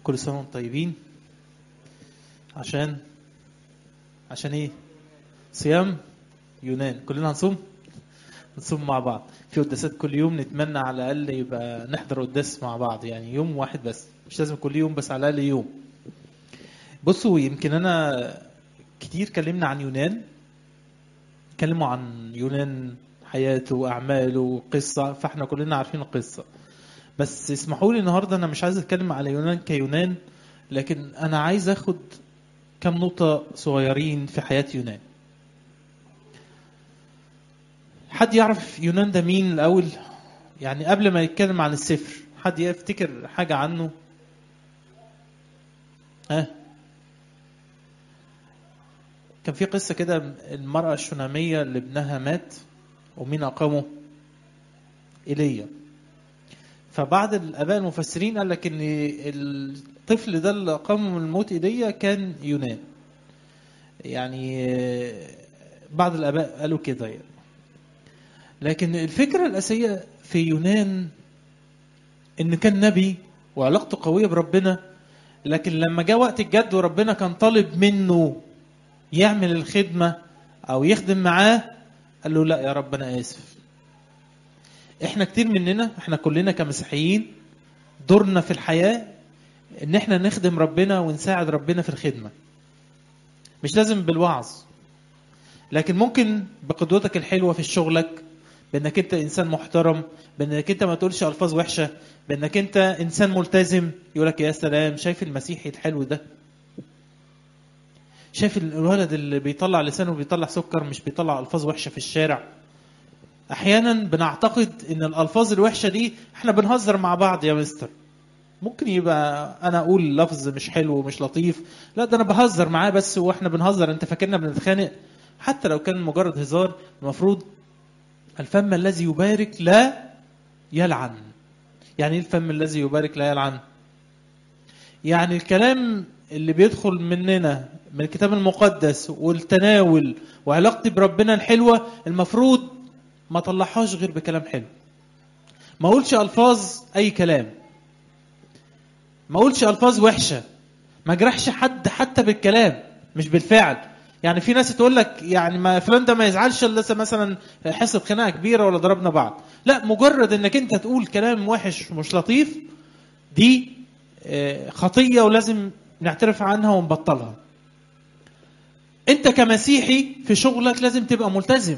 كل سنة وانتم طيبين عشان عشان ايه صيام يونان كلنا هنصوم نصوم مع بعض في قداسات كل يوم نتمنى على الاقل يبقى نحضر قداس مع بعض يعني يوم واحد بس مش لازم كل يوم بس على الاقل يوم بصوا يمكن انا كتير كلمنا عن يونان اتكلموا عن يونان حياته واعماله وقصه فاحنا كلنا عارفين القصه بس اسمحوا لي النهارده انا مش عايز اتكلم على يونان كيونان لكن انا عايز اخد كم نقطه صغيرين في حياه يونان حد يعرف يونان ده مين الاول يعني قبل ما يتكلم عن السفر حد يفتكر حاجه عنه ها كان في قصه كده المراه الشناميه اللي ابنها مات ومين اقامه ايليا فبعض الاباء المفسرين قال لك ان الطفل ده اللي قام من الموت ايديا كان يونان يعني بعض الاباء قالوا كده يعني لكن الفكره الاساسيه في يونان ان كان نبي وعلاقته قويه بربنا لكن لما جاء وقت الجد وربنا كان طالب منه يعمل الخدمه او يخدم معاه قال له لا يا رب انا اسف احنا كتير مننا احنا كلنا كمسيحيين دورنا في الحياه ان احنا نخدم ربنا ونساعد ربنا في الخدمه مش لازم بالوعظ لكن ممكن بقدوتك الحلوه في شغلك بانك انت انسان محترم بانك انت ما تقولش الفاظ وحشه بانك انت انسان ملتزم يقول لك يا سلام شايف المسيحي الحلو ده شايف الولد اللي بيطلع لسانه بيطلع سكر مش بيطلع الفاظ وحشه في الشارع احيانا بنعتقد ان الالفاظ الوحشه دي احنا بنهزر مع بعض يا مستر ممكن يبقى انا اقول لفظ مش حلو ومش لطيف لا ده انا بهزر معاه بس واحنا بنهزر انت فاكرنا بنتخانق حتى لو كان مجرد هزار المفروض الفم الذي يبارك لا يلعن يعني ايه الفم الذي يبارك لا يلعن يعني الكلام اللي بيدخل مننا من الكتاب المقدس والتناول وعلاقتي بربنا الحلوه المفروض ما طلعهاش غير بكلام حلو ما اقولش الفاظ اي كلام ما اقولش الفاظ وحشه ما اجرحش حد حتى بالكلام مش بالفعل يعني في ناس تقول لك يعني ما فلان ده ما يزعلش الا لسه مثلا حصه خناقه كبيره ولا ضربنا بعض لا مجرد انك انت تقول كلام وحش مش لطيف دي خطيه ولازم نعترف عنها ونبطلها انت كمسيحي في شغلك لازم تبقى ملتزم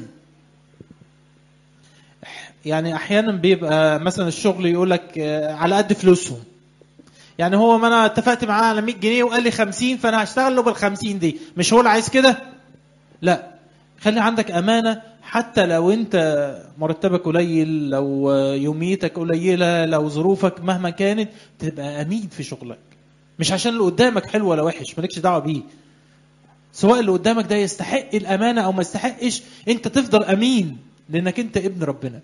يعني احيانا بيبقى مثلا الشغل يقول لك على قد فلوسهم يعني هو ما انا اتفقت معاه على 100 جنيه وقال لي 50 فانا هشتغل له بال 50 دي مش هو اللي عايز كده لا خلي عندك امانه حتى لو انت مرتبك قليل لو يوميتك قليله لو ظروفك مهما كانت تبقى امين في شغلك مش عشان اللي قدامك حلو ولا وحش مالكش دعوه بيه سواء اللي قدامك ده يستحق الامانه او ما يستحقش انت تفضل امين لانك انت ابن ربنا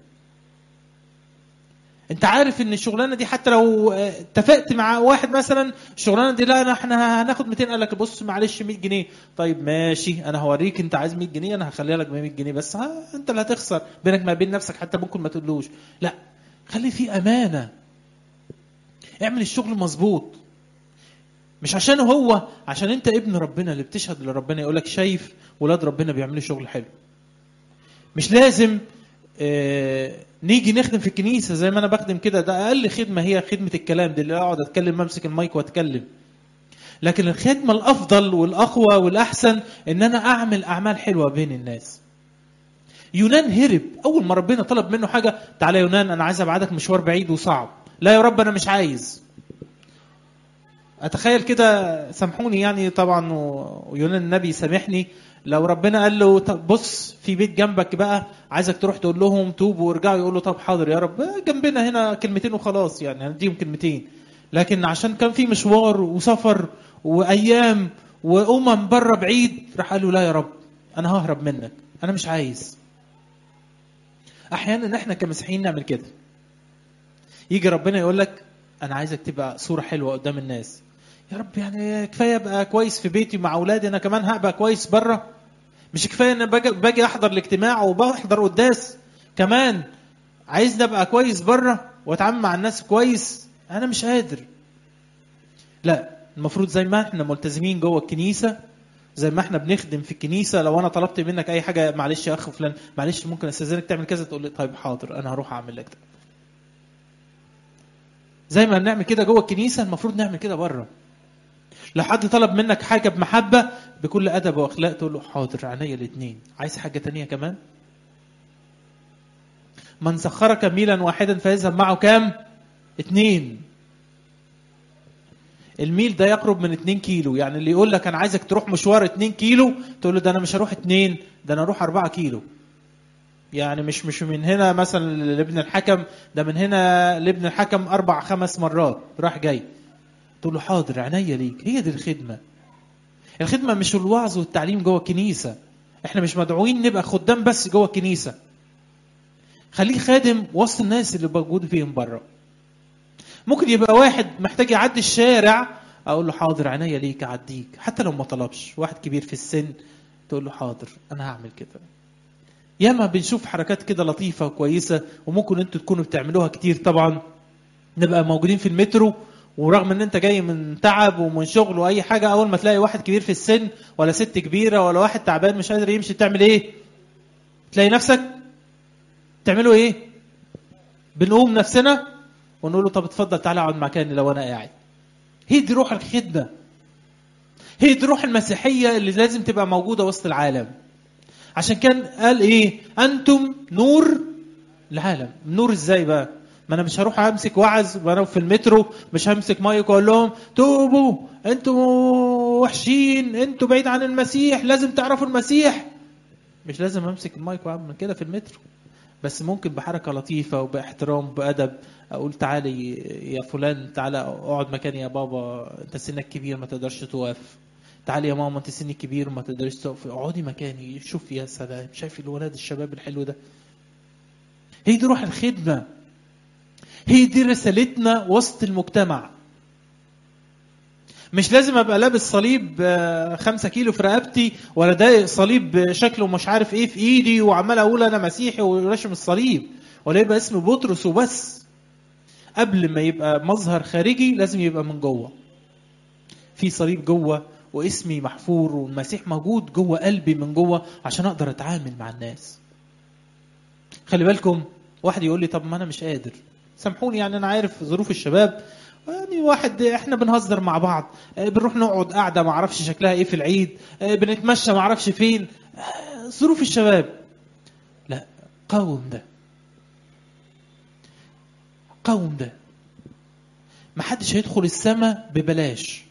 انت عارف ان الشغلانه دي حتى لو اتفقت مع واحد مثلا الشغلانه دي لا احنا هناخد 200 قال لك بص معلش 100 جنيه طيب ماشي انا هوريك انت عايز 100 جنيه انا هخليها لك ب 100 جنيه بس ها انت اللي هتخسر بينك ما بين نفسك حتى ممكن ما تقولوش لا خلي في امانه اعمل الشغل مظبوط مش عشان هو عشان انت ابن ربنا اللي بتشهد لربنا يقول لك شايف ولاد ربنا بيعملوا شغل حلو مش لازم اه نيجي نخدم في الكنيسه زي ما انا بخدم كده ده اقل خدمه هي خدمه الكلام دي اللي اقعد اتكلم امسك المايك واتكلم لكن الخدمه الافضل والاقوى والاحسن ان انا اعمل اعمال حلوه بين الناس يونان هرب اول ما ربنا طلب منه حاجه تعالى يا يونان انا عايز ابعدك مشوار بعيد وصعب لا يا رب انا مش عايز اتخيل كده سامحوني يعني طبعا ويونان النبي سامحني لو ربنا قال له طب بص في بيت جنبك بقى عايزك تروح تقول لهم توبوا وارجعوا يقول له طب حاضر يا رب جنبنا هنا كلمتين وخلاص يعني هنديهم كلمتين لكن عشان كان في مشوار وسفر وايام وامم بره بعيد راح قال له لا يا رب انا ههرب منك انا مش عايز احيانا احنا كمسيحيين نعمل كده يجي ربنا يقول لك انا عايزك تبقى صوره حلوه قدام الناس يا رب يعني كفايه ابقى كويس في بيتي مع اولادي انا كمان هبقى كويس بره مش كفايه ان باجي, باجي احضر الاجتماع وبحضر قداس كمان عايزني ابقى كويس بره واتعامل مع الناس كويس انا مش قادر لا المفروض زي ما احنا ملتزمين جوه الكنيسه زي ما احنا بنخدم في الكنيسه لو انا طلبت منك اي حاجه معلش يا اخ فلان معلش ممكن استاذنك تعمل كذا تقول لي طيب حاضر انا هروح اعمل لك ده زي ما بنعمل كده جوه الكنيسه المفروض نعمل كده بره لو حد طلب منك حاجه بمحبه بكل ادب واخلاق تقول له حاضر عينيا الاثنين عايز حاجه تانية كمان من سخرك ميلا واحدا فيذهب معه كام اتنين الميل ده يقرب من 2 كيلو يعني اللي يقول لك انا عايزك تروح مشوار 2 كيلو تقول له ده انا مش هروح 2 ده انا اروح 4 كيلو يعني مش مش من هنا مثلا لابن الحكم ده من هنا لابن الحكم اربع خمس مرات راح جاي تقول له حاضر عينيا ليك هي دي الخدمه الخدمه مش الوعظ والتعليم جوه الكنيسه احنا مش مدعوين نبقى خدام بس جوه الكنيسه خليك خادم وسط الناس اللي موجود فيهم بره ممكن يبقى واحد محتاج يعدي الشارع اقول له حاضر عينيا ليك اعديك حتى لو ما طلبش واحد كبير في السن تقول له حاضر انا هعمل كده ياما بنشوف حركات كده لطيفه وكويسه وممكن انتوا تكونوا بتعملوها كتير طبعا نبقى موجودين في المترو ورغم ان انت جاي من تعب ومن شغل واي حاجه اول ما تلاقي واحد كبير في السن ولا ست كبيره ولا واحد تعبان مش قادر يمشي تعمل ايه تلاقي نفسك تعملوا ايه بنقوم نفسنا ونقول له طب اتفضل تعالى اقعد مكاني لو انا قاعد هي دي روح الخدمه هي دي روح المسيحيه اللي لازم تبقى موجوده وسط العالم عشان كان قال ايه انتم نور العالم نور ازاي بقى ما انا مش هروح امسك وعظ وانا في المترو مش همسك مايك واقول لهم توبوا انتوا وحشين انتوا بعيد عن المسيح لازم تعرفوا المسيح مش لازم امسك المايك واعمل كده في المترو بس ممكن بحركة لطيفة وباحترام وبأدب أقول تعالي يا فلان تعالى اقعد مكاني يا بابا أنت سنك كبير ما تقدرش تقف تعالي يا ماما أنت سنك كبير وما تقدرش تقف اقعدي مكاني شوف يا سلام شايف الولاد الشباب الحلو ده هي دي روح الخدمة هي دي رسالتنا وسط المجتمع مش لازم ابقى لابس صليب آه، خمسة كيلو في رقبتي ولا ده صليب شكله مش عارف ايه في ايدي وعمال اقول انا مسيحي وراشم الصليب ولا يبقى اسم بطرس وبس قبل ما يبقى مظهر خارجي لازم يبقى من جوه في صليب جوه واسمي محفور والمسيح موجود جوه قلبي من جوه عشان اقدر اتعامل مع الناس خلي بالكم واحد يقول لي طب ما انا مش قادر سامحوني يعني انا عارف ظروف الشباب يعني واحد احنا بنهزر مع بعض آه، بنروح نقعد قاعده ما اعرفش شكلها ايه في العيد آه، بنتمشى ما اعرفش فين آه، ظروف الشباب لا قاوم ده قاوم ده ما حدش هيدخل السماء ببلاش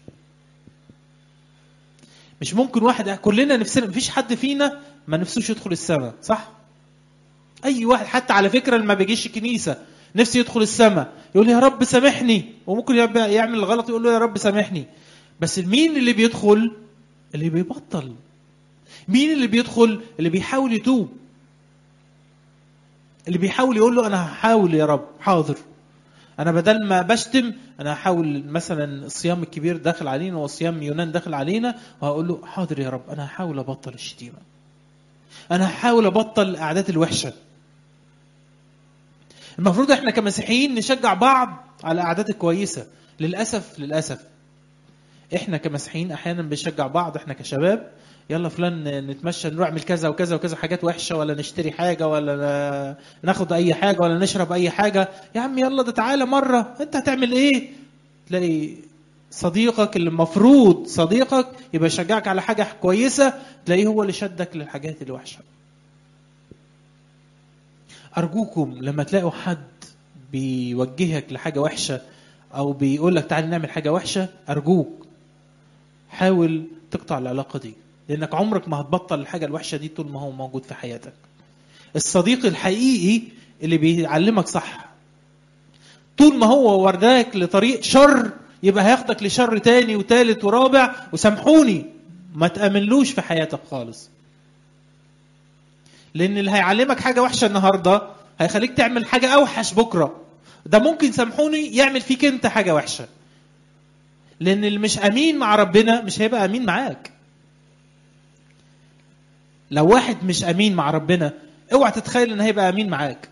مش ممكن واحد كلنا نفسنا مفيش حد فينا ما نفسوش يدخل السماء صح اي واحد حتى على فكره اللي ما بيجيش الكنيسه نفسي يدخل السماء يقول لي يا رب سامحني وممكن يبقى يعمل الغلط يقول له يا رب سامحني بس مين اللي بيدخل اللي بيبطل مين اللي بيدخل اللي بيحاول يتوب اللي بيحاول يقول له انا هحاول يا رب حاضر انا بدل ما بشتم انا هحاول مثلا الصيام الكبير داخل علينا وصيام يونان داخل علينا وهقول له حاضر يا رب انا هحاول ابطل الشتيمه انا هحاول ابطل القعدات الوحشه المفروض احنا كمسيحيين نشجع بعض على القعدات الكويسه للاسف للاسف احنا كمسيحيين احيانا بنشجع بعض احنا كشباب يلا فلان نتمشى نعمل كذا وكذا وكذا حاجات وحشه ولا نشتري حاجه ولا ناخد اي حاجه ولا نشرب اي حاجه يا عم يلا ده تعالى مره انت هتعمل ايه تلاقي صديقك اللي المفروض صديقك يبقى يشجعك على حاجه كويسه تلاقيه هو اللي شدك للحاجات الوحشه أرجوكم لما تلاقوا حد بيوجهك لحاجة وحشة أو بيقول لك تعالى نعمل حاجة وحشة أرجوك حاول تقطع العلاقة دي لأنك عمرك ما هتبطل الحاجة الوحشة دي طول ما هو موجود في حياتك الصديق الحقيقي اللي بيعلمك صح طول ما هو ورداك لطريق شر يبقى هياخدك لشر تاني وتالت ورابع وسامحوني ما تأمنلوش في حياتك خالص لان اللي هيعلمك حاجه وحشه النهارده هيخليك تعمل حاجه اوحش بكره ده ممكن سامحوني يعمل فيك انت حاجه وحشه لان اللي مش امين مع ربنا مش هيبقى امين معاك لو واحد مش امين مع ربنا اوعى تتخيل ان هيبقى امين معاك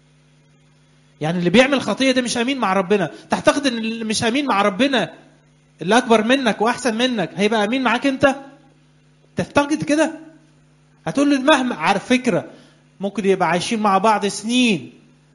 يعني اللي بيعمل خطيه ده مش امين مع ربنا تعتقد ان اللي مش امين مع ربنا اللي اكبر منك واحسن منك هيبقى امين معاك انت تفتقد كده هتقول له مهما على فكره ممكن يبقى عايشين مع بعض سنين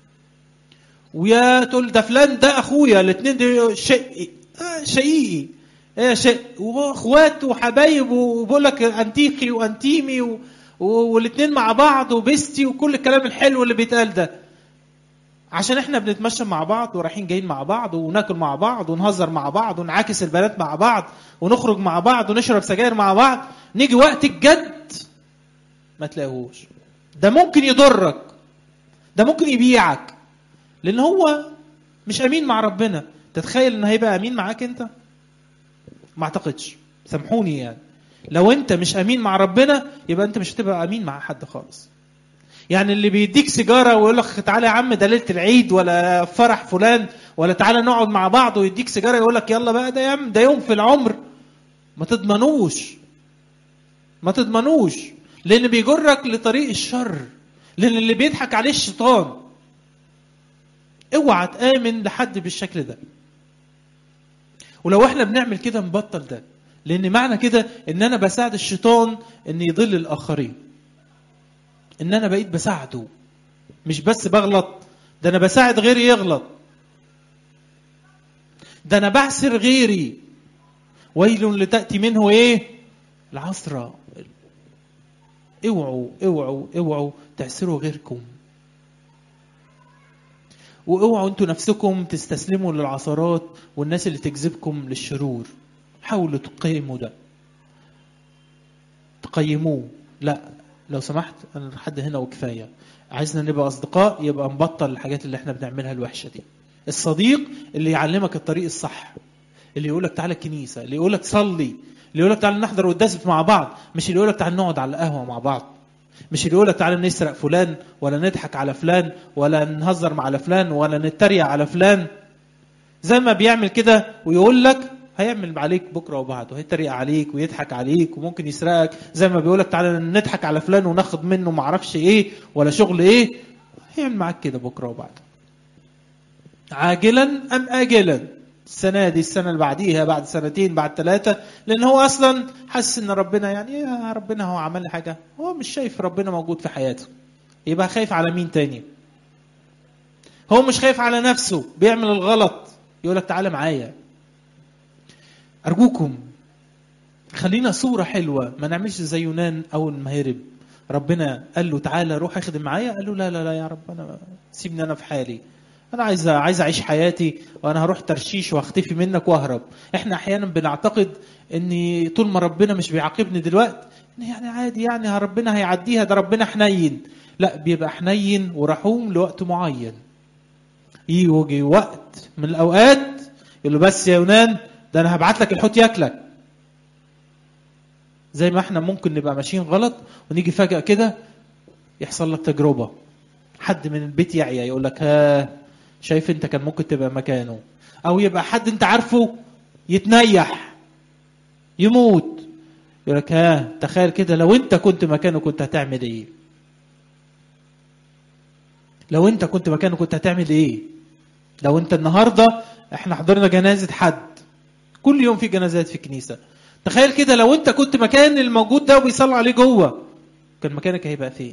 ويا تقول ده فلان ده اخويا الاثنين دول شقي آه شقيقي ايه شيء واخوات وحبايب وبقول لك انتيقي وانتيمي و... والاثنين مع بعض وبستي وكل الكلام الحلو اللي بيتقال ده عشان احنا بنتمشى مع بعض ورايحين جايين مع بعض وناكل مع بعض ونهزر مع بعض ونعاكس البنات مع بعض ونخرج مع بعض ونشرب سجاير مع بعض نيجي وقت الجد ما تلاقيهوش ده ممكن يضرك ده ممكن يبيعك لان هو مش امين مع ربنا تتخيل ان هيبقى امين معاك انت ما اعتقدش سامحوني يعني لو انت مش امين مع ربنا يبقى انت مش هتبقى امين مع حد خالص يعني اللي بيديك سيجاره ويقول لك تعالى يا عم ده ليله العيد ولا فرح فلان ولا تعالى نقعد مع بعض ويديك سيجاره يقول لك يلا بقى ده يا عم ده يوم في العمر ما تضمنوش ما تضمنوش لان بيجرك لطريق الشر لان اللي بيضحك عليه الشيطان اوعى تامن لحد بالشكل ده ولو احنا بنعمل كده نبطل ده لان معنى كده ان انا بساعد الشيطان ان يضل الاخرين ان انا بقيت بساعده مش بس بغلط ده انا بساعد غيري يغلط ده انا بعسر غيري ويل لتاتي منه ايه العصرة اوعوا اوعوا اوعوا تعسروا غيركم واوعوا انتوا نفسكم تستسلموا للعثرات والناس اللي تجذبكم للشرور حاولوا تقيموا ده تقيموه لا لو سمحت انا لحد هنا وكفايه عايزنا نبقى اصدقاء يبقى نبطل الحاجات اللي احنا بنعملها الوحشه دي الصديق اللي يعلمك الطريق الصح اللي يقول لك تعالى الكنيسه اللي يقول لك صلي اللي يقول لك تعالى نحضر قداس مع بعض مش اللي يقول لك تعالى نقعد على القهوه مع بعض مش اللي يقول لك تعالى نسرق فلان ولا نضحك على فلان ولا نهزر مع فلان ولا نتريق على فلان زي ما بيعمل كده ويقول لك هيعمل عليك بكره وبعده هيتريق عليك ويضحك عليك وممكن يسرقك زي ما بيقول لك تعالى نضحك على فلان وناخد منه ما اعرفش ايه ولا شغل ايه هيعمل معاك كده بكره وبعده عاجلا ام اجلا السنه دي السنه اللي بعديها بعد سنتين بعد ثلاثه لان هو اصلا حاسس ان ربنا يعني يا ربنا هو عمل لي حاجه هو مش شايف ربنا موجود في حياته يبقى خايف على مين تاني هو مش خايف على نفسه بيعمل الغلط يقول لك تعالى معايا أرجوكم خلينا صورة حلوة ما نعملش زي يونان أول ما هرب ربنا قال له تعالى روح اخدم معايا قال له لا لا لا يا رب أنا سيبني أنا في حالي أنا عايز عايز أعيش حياتي وأنا هروح ترشيش وأختفي منك وأهرب إحنا أحيانا بنعتقد إن طول ما ربنا مش بيعاقبني دلوقتي إن يعني عادي يعني ربنا هيعديها ده ربنا حنين لا بيبقى حنين ورحوم لوقت معين يجي وقت من الأوقات يقول له بس يا يونان ده انا هبعت لك الحوت ياكلك زي ما احنا ممكن نبقى ماشيين غلط ونيجي فجأة كده يحصل لك تجربة حد من البيت يعيا يقول لك ها شايف انت كان ممكن تبقى مكانه او يبقى حد انت عارفه يتنيح يموت يقول لك ها تخيل كده لو انت كنت مكانه كنت هتعمل ايه لو انت كنت مكانه كنت هتعمل ايه لو انت النهارده احنا حضرنا جنازه حد كل يوم في جنازات في الكنيسه تخيل كده لو انت كنت مكان الموجود ده وبيصلي عليه جوه كان مكانك هيبقى فين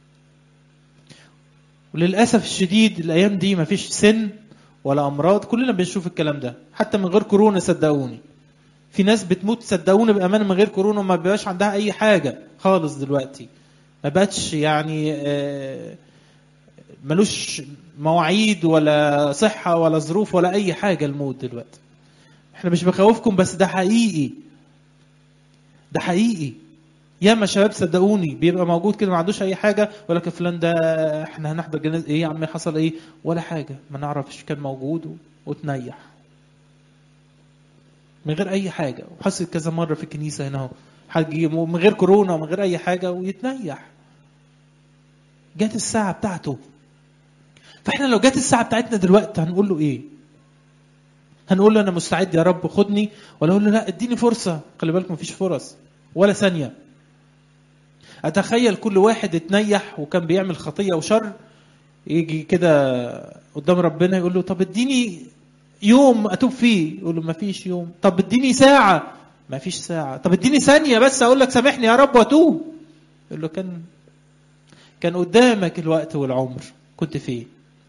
وللاسف الشديد الايام دي مفيش سن ولا امراض كلنا بنشوف الكلام ده حتى من غير كورونا صدقوني في ناس بتموت صدقوني بامانه من غير كورونا وما بيبقاش عندها اي حاجه خالص دلوقتي ما بقتش يعني آه ملوش مواعيد ولا صحة ولا ظروف ولا أي حاجة الموت دلوقتي احنا مش بخوفكم بس ده حقيقي ده حقيقي ياما شباب صدقوني بيبقى موجود كده ما عندوش اي حاجه يقول لك فلان ده احنا هنحضر جنازه ايه يا عم حصل ايه ولا حاجه ما نعرفش كان موجود وتنيح من غير اي حاجه وحصل كذا مره في الكنيسه هنا اهو حاج من غير كورونا ومن غير اي حاجه ويتنيح جت الساعه بتاعته فاحنا لو جت الساعه بتاعتنا دلوقتي هنقول له ايه هنقول له انا مستعد يا رب خدني ولا اقول له لا اديني فرصه خلي بالك مفيش فرص ولا ثانيه اتخيل كل واحد اتنيح وكان بيعمل خطيه وشر يجي كده قدام ربنا يقول له طب اديني يوم اتوب فيه يقول له ما فيش يوم طب اديني ساعه ما فيش ساعه طب اديني ثانيه بس اقول لك سامحني يا رب واتوب يقول له كان كان قدامك الوقت والعمر كنت فين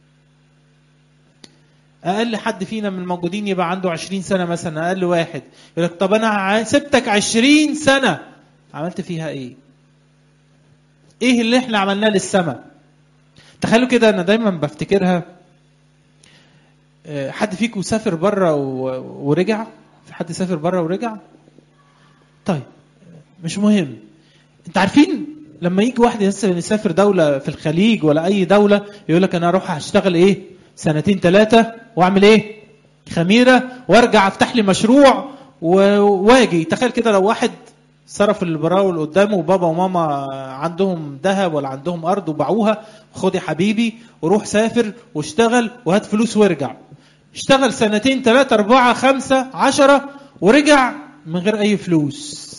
اقل حد فينا من الموجودين يبقى عنده عشرين سنه مثلا اقل واحد يقول لك طب انا سبتك عشرين سنه عملت فيها ايه ايه اللي احنا عملناه للسماء تخيلوا كده انا دايما بفتكرها حد فيكم سافر بره ورجع في حد سافر بره ورجع طيب مش مهم انت عارفين لما يجي واحد يسافر دولة في الخليج ولا أي دولة يقول لك أنا أروح أشتغل إيه سنتين ثلاثة وأعمل إيه خميرة وأرجع أفتح لي مشروع واجي تخيل كده لو واحد صرف البراول قدامه وبابا وماما عندهم ذهب ولا عندهم أرض وباعوها خد يا حبيبي وروح سافر واشتغل وهات فلوس وارجع اشتغل سنتين ثلاثة أربعة خمسة عشرة ورجع من غير أي فلوس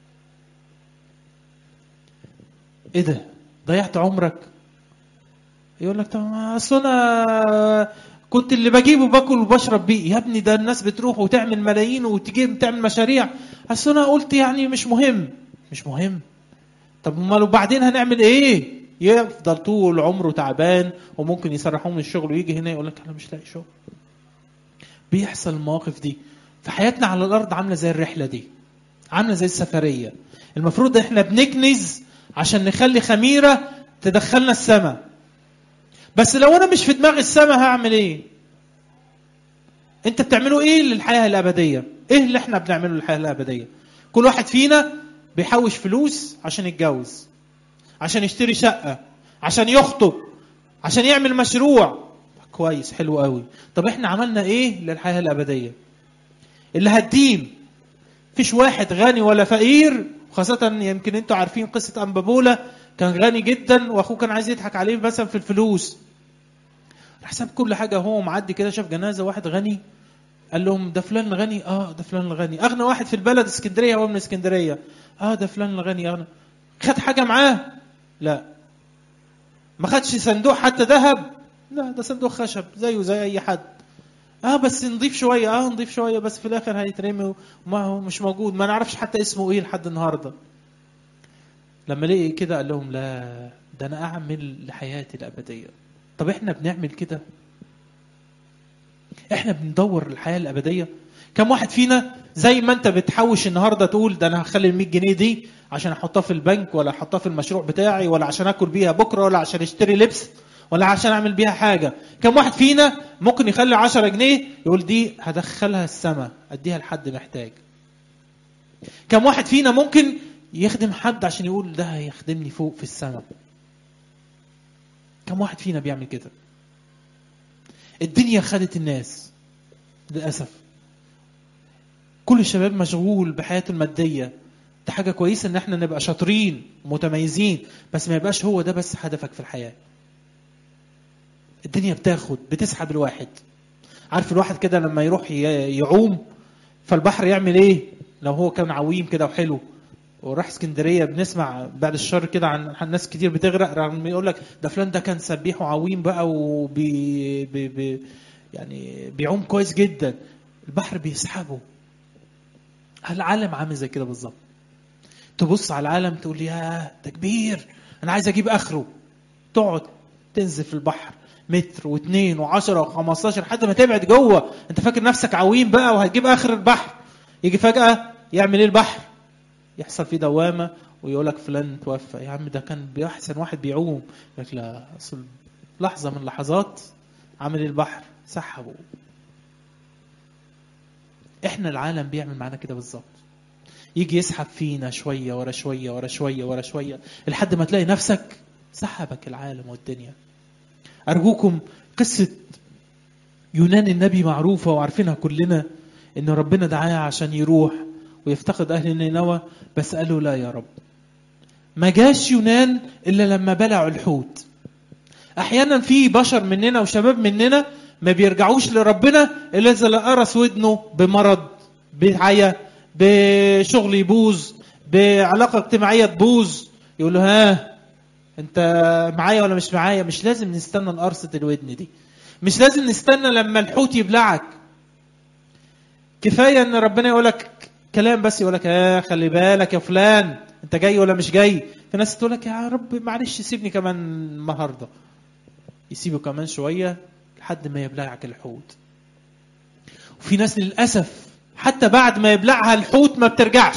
ايه ده ضيعت عمرك يقول لك طب اصل انا كنت اللي بجيبه باكل وبشرب بيه يا ابني ده الناس بتروح وتعمل ملايين وتجيب تعمل مشاريع اصل انا قلت يعني مش مهم مش مهم طب امال وبعدين هنعمل ايه يفضل طول عمره تعبان وممكن يسرحوه من الشغل ويجي هنا يقول لك انا مش لاقي شغل بيحصل المواقف دي في حياتنا على الارض عامله زي الرحله دي عامله زي السفريه المفروض احنا بنكنز عشان نخلي خميره تدخلنا السماء بس لو انا مش في دماغ السماء هعمل ايه انت بتعملوا ايه للحياه الابديه ايه اللي احنا بنعمله للحياه الابديه كل واحد فينا بيحوش فلوس عشان يتجوز عشان يشتري شقه عشان يخطب عشان يعمل مشروع كويس حلو قوي طب احنا عملنا ايه للحياه الابديه اللي هتديم فيش واحد غني ولا فقير خاصة يمكن انتوا عارفين قصة أنبابولا كان غني جدا واخوه كان عايز يضحك عليه مثلا في الفلوس راح ساب كل حاجة وهو معدي كده شاف جنازة واحد غني قال لهم ده فلان الغني اه ده فلان الغني اغنى واحد في البلد اسكندرية هو من اسكندرية اه ده فلان الغني اغنى خد حاجة معاه لا ما خدش صندوق حتى ذهب لا ده صندوق خشب زيه زي اي حد اه بس نضيف شويه اه نضيف شويه بس في الاخر هيترمي وما هو مش موجود ما نعرفش حتى اسمه ايه لحد النهارده لما لقي كده قال لهم لا ده انا اعمل لحياتي الابديه طب احنا بنعمل كده احنا بندور الحياه الابديه كم واحد فينا زي ما انت بتحوش النهارده تقول ده انا هخلي ال 100 جنيه دي عشان احطها في البنك ولا احطها في المشروع بتاعي ولا عشان اكل بيها بكره ولا عشان اشتري لبس ولا عشان اعمل بيها حاجه كم واحد فينا ممكن يخلي 10 جنيه يقول دي هدخلها السماء اديها لحد محتاج كم واحد فينا ممكن يخدم حد عشان يقول ده هيخدمني فوق في السماء كم واحد فينا بيعمل كده الدنيا خدت الناس للاسف كل الشباب مشغول بحياته الماديه ده حاجه كويسه ان احنا نبقى شاطرين متميزين بس ما يبقاش هو ده بس هدفك في الحياه الدنيا بتاخد بتسحب الواحد عارف الواحد كده لما يروح يعوم فالبحر يعمل ايه لو هو كان عويم كده وحلو وراح اسكندريه بنسمع بعد الشر كده عن ناس كتير بتغرق رغم يقول لك ده فلان ده كان سبيح وعويم بقى وبي بي بي يعني بيعوم كويس جدا البحر بيسحبه العالم عامل زي كده بالظبط تبص على العالم تقول يا ده كبير انا عايز اجيب اخره تقعد تنزل في البحر متر واثنين وعشرة وخمستاشر لحد ما تبعد جوه انت فاكر نفسك عويم بقى وهتجيب اخر البحر يجي فجأة يعمل ايه البحر يحصل فيه دوامة ويقول لك فلان توفى يا عم ده كان بأحسن واحد بيعوم يقول لك لا اصل لحظة من لحظات عمل ايه البحر سحبه احنا العالم بيعمل معانا كده بالظبط يجي يسحب فينا شوية ورا شوية ورا شوية ورا شوية لحد ما تلاقي نفسك سحبك العالم والدنيا أرجوكم قصة يونان النبي معروفة وعارفينها كلنا إن ربنا دعاه عشان يروح ويفتقد أهل نينوى بس قالوا لا يا رب ما جاش يونان إلا لما بلعوا الحوت أحيانا في بشر مننا وشباب مننا ما بيرجعوش لربنا إلا إذا قرص ودنه بمرض بعيا بشغل يبوظ بعلاقة اجتماعية تبوظ يقول له ها انت معايا ولا مش معايا مش لازم نستنى القرصة الودن دي مش لازم نستنى لما الحوت يبلعك كفايه ان ربنا يقول لك كلام بس يقول لك اه خلي بالك يا فلان انت جاي ولا مش جاي في ناس تقول لك يا رب معلش سيبني كمان النهارده يسيبه كمان شويه لحد ما يبلعك الحوت وفي ناس للاسف حتى بعد ما يبلعها الحوت ما بترجعش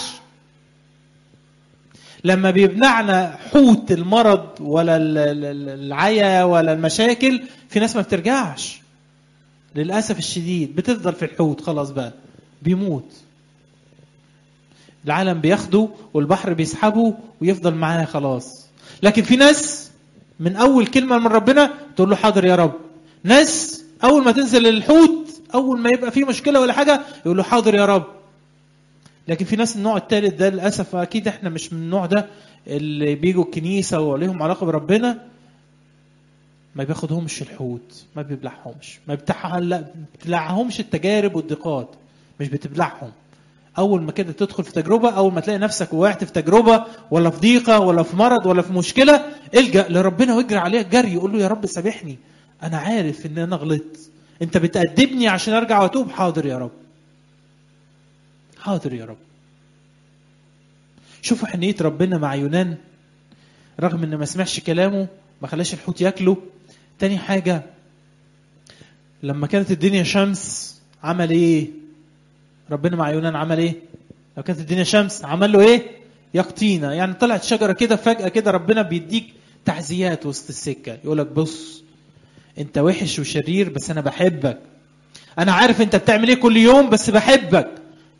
لما بيبلعنا حوت المرض ولا العيا ولا المشاكل في ناس ما بترجعش للاسف الشديد بتفضل في الحوت خلاص بقى بيموت العالم بياخده والبحر بيسحبه ويفضل معاه خلاص لكن في ناس من اول كلمه من ربنا تقول له حاضر يا رب ناس اول ما تنزل الحوت اول ما يبقى في مشكله ولا حاجه يقول له حاضر يا رب لكن في ناس النوع الثالث ده للاسف اكيد احنا مش من النوع ده اللي بيجوا الكنيسه وليهم علاقه بربنا ما بياخدهمش الحوت ما بيبلعهمش ما بتبلعهمش التجارب والضيقات مش بتبلعهم اول ما كده تدخل في تجربه اول ما تلاقي نفسك وقعت في تجربه ولا في ضيقه ولا في مرض ولا في مشكله الجا لربنا واجري عليه جري يقول له يا رب سامحني انا عارف ان انا غلطت انت بتأدبني عشان ارجع واتوب حاضر يا رب حاضر يا رب شوفوا حنية ربنا مع يونان رغم ان ما سمعش كلامه ما خلاش الحوت ياكله تاني حاجة لما كانت الدنيا شمس عمل ايه ربنا مع يونان عمل ايه لو كانت الدنيا شمس عمل له ايه يقطينا يعني طلعت شجرة كده فجأة كده ربنا بيديك تعزيات وسط السكة يقولك بص انت وحش وشرير بس انا بحبك انا عارف انت بتعمل ايه كل يوم بس بحبك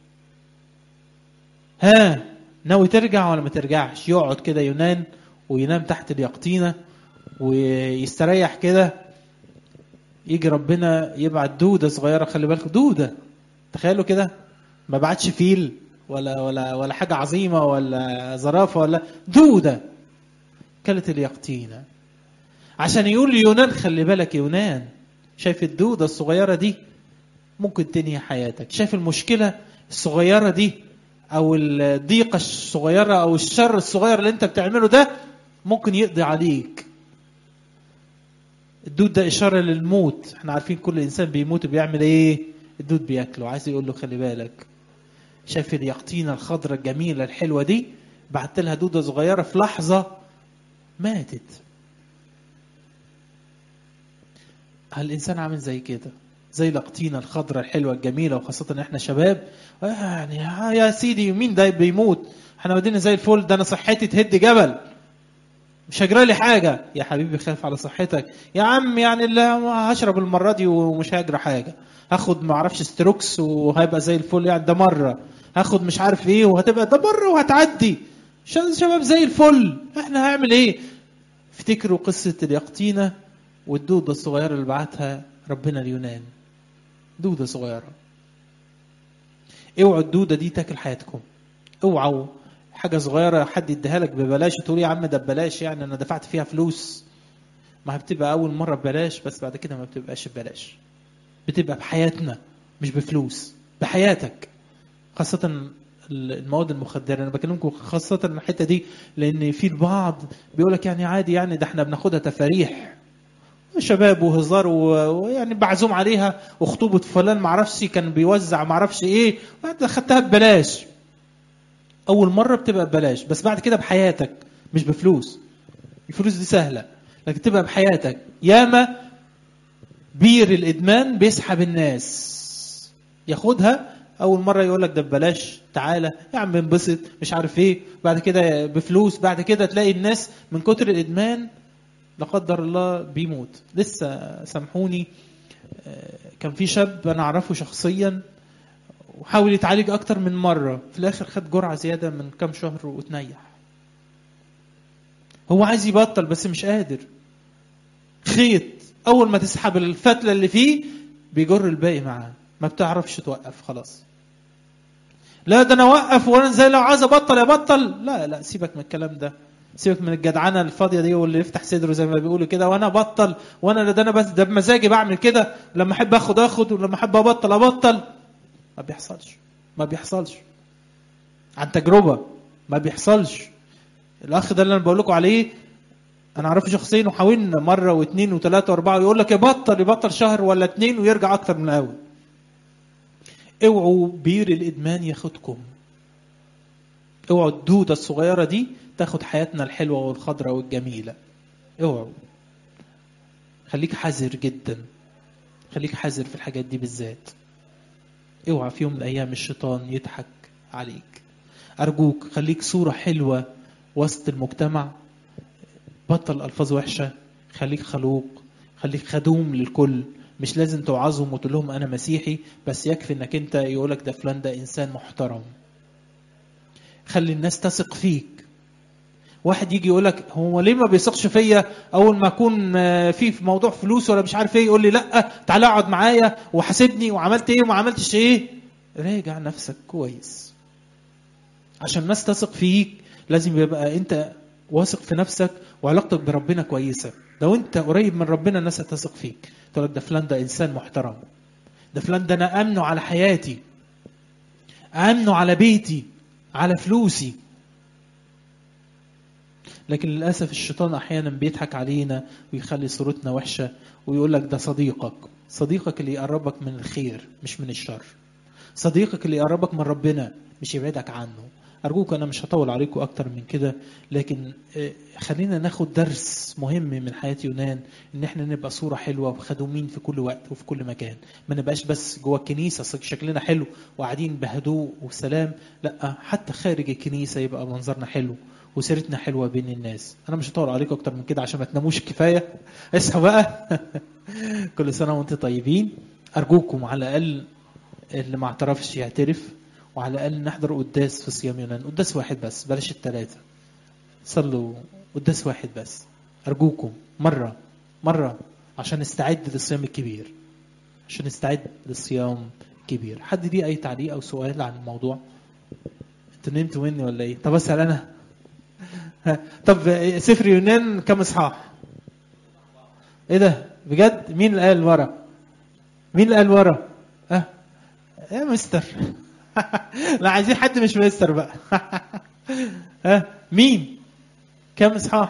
ها ناوي ترجع ولا ما ترجعش يقعد كده يونان وينام تحت اليقطينة ويستريح كده يجي ربنا يبعت دودة صغيرة خلي بالكم دودة تخيلوا كده ما بعتش فيل ولا ولا ولا حاجة عظيمة ولا زرافة ولا دودة كلت اليقطينة عشان يقول ليونان خلي بالك يونان شايف الدودة الصغيرة دي ممكن تنهي حياتك شايف المشكلة الصغيرة دي او الضيقة الصغيرة او الشر الصغير اللي انت بتعمله ده ممكن يقضي عليك الدود ده اشارة للموت احنا عارفين كل انسان بيموت بيعمل ايه الدود بياكله عايز يقول له خلي بالك شايف اليقطينة الخضرة الجميلة الحلوة دي بعت لها دودة صغيرة في لحظة ماتت الانسان عامل زي كده زي لقطينا الخضرة الحلوة الجميلة وخاصة ان احنا شباب يعني يا سيدي مين ده بيموت احنا ودينا زي الفل ده انا صحتي تهد جبل مش هجرى لي حاجة يا حبيبي خاف على صحتك يا عم يعني اللي هشرب المرة دي ومش هجرى حاجة هاخد معرفش ستروكس وهيبقى زي الفل يعني ده مرة هاخد مش عارف ايه وهتبقى ده مرة وهتعدي شباب زي الفل احنا هعمل ايه افتكروا قصة اليقطينة والدودة الصغيرة اللي بعتها ربنا اليونان دودة صغيرة اوعوا الدودة دي تاكل حياتكم اوعوا حاجة صغيرة حد يديها لك ببلاش وتقول يا عم ده ببلاش يعني انا دفعت فيها فلوس ما بتبقى اول مرة ببلاش بس بعد كده ما بتبقاش ببلاش بتبقى بحياتنا مش بفلوس بحياتك خاصة المواد المخدرة أنا بكلمكم خاصة الحتة دي لأن في البعض بيقول لك يعني عادي يعني ده احنا بناخدها تفاريح شباب وهزار ويعني بعزوم عليها وخطوبة فلان معرفش كان بيوزع معرفش ايه وانت خدتها ببلاش اول مرة بتبقى ببلاش بس بعد كده بحياتك مش بفلوس الفلوس دي سهلة لكن تبقى بحياتك ياما بير الادمان بيسحب الناس ياخدها اول مره يقول لك ده ببلاش تعالى يا عم انبسط مش عارف ايه بعد كده بفلوس بعد كده تلاقي الناس من كتر الادمان لا قدر الله بيموت لسه سامحوني كان في شاب انا اعرفه شخصيا وحاول يتعالج اكتر من مره في الاخر خد جرعه زياده من كام شهر وتنيح هو عايز يبطل بس مش قادر خيط اول ما تسحب الفتله اللي فيه بيجر الباقي معاه ما بتعرفش توقف خلاص لا ده انا اوقف وانا زي لو عايز ابطل ابطل لا لا سيبك من الكلام ده سيبك من الجدعنه الفاضيه دي واللي يفتح صدره زي ما بيقولوا كده وانا ابطل وانا ده انا بس ده بمزاجي بعمل كده لما احب اخد اخد ولما احب ابطل ابطل ما بيحصلش ما بيحصلش عن تجربه ما بيحصلش الاخ ده اللي انا بقول لكم عليه انا اعرفه شخصيا وحاولنا مره واثنين وثلاثه واربعه ويقول لك يبطل يبطل شهر ولا اثنين ويرجع اكتر من الاول اوعوا بير الادمان ياخدكم اوعوا الدوده الصغيره دي تاخد حياتنا الحلوه والخضراء والجميله اوعوا خليك حذر جدا خليك حذر في الحاجات دي بالذات اوعى في يوم من الايام الشيطان يضحك عليك ارجوك خليك صوره حلوه وسط المجتمع بطل الفاظ وحشه خليك خلوق خليك خدوم للكل مش لازم توعظهم وتقول لهم انا مسيحي بس يكفي انك انت يقولك ده فلان ده انسان محترم خلي الناس تثق فيك واحد يجي يقولك هو ليه ما بيثقش فيا اول ما اكون في في موضوع فلوس ولا مش عارف ايه يقول لي لا تعالى اقعد معايا وحاسبني وعملت ايه وما عملتش ايه راجع نفسك كويس عشان الناس تثق فيك لازم يبقى انت واثق في نفسك وعلاقتك بربنا كويسه لو انت قريب من ربنا الناس هتثق فيك تقول لك ده فلان ده انسان محترم ده فلان ده انا امنه على حياتي امنه على بيتي على فلوسي لكن للاسف الشيطان احيانا بيضحك علينا ويخلي صورتنا وحشه ويقول لك ده صديقك صديقك اللي يقربك من الخير مش من الشر صديقك اللي يقربك من ربنا مش يبعدك عنه أرجوك أنا مش هطول عليكم أكتر من كده لكن خلينا ناخد درس مهم من حياة يونان إن إحنا نبقى صورة حلوة وخدومين في كل وقت وفي كل مكان ما نبقاش بس جوه الكنيسة شكلنا حلو وقاعدين بهدوء وسلام لا حتى خارج الكنيسة يبقى منظرنا حلو وسيرتنا حلوة بين الناس أنا مش هطول عليكم أكتر من كده عشان ما تناموش كفاية اصحوا بقى كل سنة وأنتم طيبين أرجوكم على الأقل اللي ما اعترفش يعترف وعلى الأقل نحضر قداس في صيام يونان قداس واحد بس بلاش الثلاثة صلوا قداس واحد بس أرجوكم مرة مرة عشان نستعد للصيام الكبير عشان نستعد للصيام الكبير حد ليه أي تعليق أو سؤال عن الموضوع انتوا نمتوا مني ولا ايه طب اسال انا طب سفر يونان كم اصحاح ايه ده بجد مين اللي قال ورا مين اللي قال ورا اه يا مستر لا عايزين حد مش مستر بقى ها مين كم اصحاح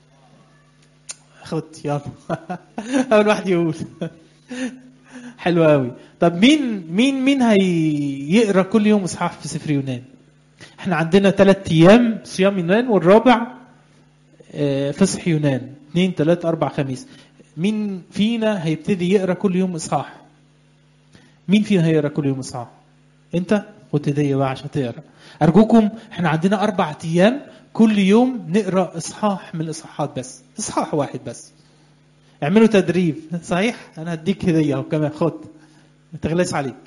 خد يلا اول واحد يقول حلو قوي طب مين مين مين هيقرا كل يوم اصحاح في سفر يونان احنا عندنا ثلاث ايام صيام يونان والرابع فصح يونان اثنين ثلاثة أربع خميس مين فينا هيبتدي يقرا كل يوم اصحاح مين فينا هيقرا كل يوم اصحاح انت خد هديه بقى عشان تقرا ارجوكم احنا عندنا اربع ايام كل يوم نقرا اصحاح من الاصحاحات بس اصحاح واحد بس اعملوا تدريب صحيح انا هديك هديه وكمان خد ما تغلاش عليك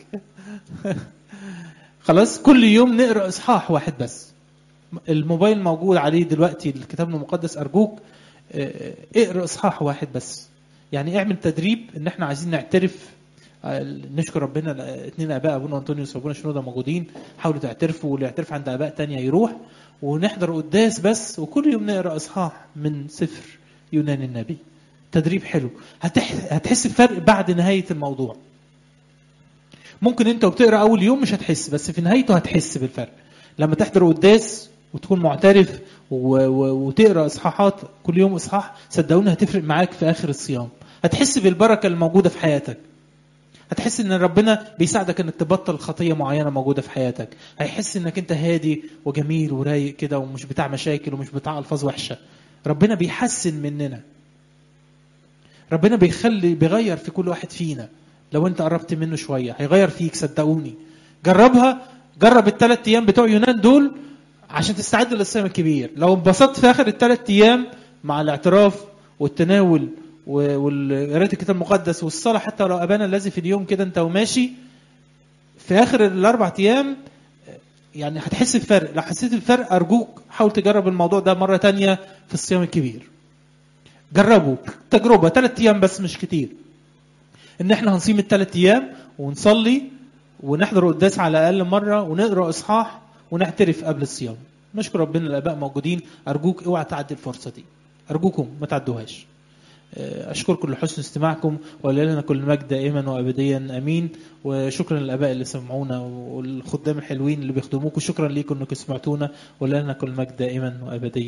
خلاص كل يوم نقرا اصحاح واحد بس الموبايل موجود عليه دلوقتي الكتاب المقدس ارجوك اقرا اصحاح واحد بس يعني اعمل تدريب ان احنا عايزين نعترف نشكر ربنا اثنين اباء ابونا انطونيوس وابونا شنوده موجودين حاولوا تعترفوا واللي يعترف عند اباء تانية يروح ونحضر قداس بس وكل يوم نقرا اصحاح من سفر يونان النبي تدريب حلو هتح... هتحس بفرق بعد نهايه الموضوع ممكن انت وبتقرا اول يوم مش هتحس بس في نهايته هتحس بالفرق لما تحضر قداس وتكون معترف و... و... وتقرا اصحاحات كل يوم اصحاح صدقوني هتفرق معاك في اخر الصيام هتحس بالبركه الموجوده في حياتك هتحس ان ربنا بيساعدك انك تبطل خطيه معينه موجوده في حياتك هيحس انك انت هادي وجميل ورايق كده ومش بتاع مشاكل ومش بتاع الفاظ وحشه ربنا بيحسن مننا ربنا بيخلي بيغير في كل واحد فينا لو انت قربت منه شويه هيغير فيك صدقوني جربها جرب الثلاث ايام بتوع يونان دول عشان تستعد للصيام الكبير لو انبسطت في اخر الثلاث ايام مع الاعتراف والتناول وقرايه الكتاب المقدس والصلاه حتى لو ابانا الذي في اليوم كده انت وماشي في اخر الاربع ايام يعني هتحس بفرق لو حسيت بفرق ارجوك حاول تجرب الموضوع ده مره تانية في الصيام الكبير جربوا تجربه ثلاث ايام بس مش كتير ان احنا هنصيم الثلاث ايام ونصلي ونحضر قداس على الاقل مره ونقرا اصحاح ونعترف قبل الصيام نشكر ربنا الاباء موجودين ارجوك اوعى تعدي الفرصه دي ارجوكم ما تعدوهاش أشكركم لحسن استماعكم ولنا كل مجد دائما وأبديا أمين وشكرا للآباء اللي سمعونا والخدام الحلوين اللي بيخدموكم شكرا ليكم أنكم سمعتونا ولنا كل مجد دائما وأبديا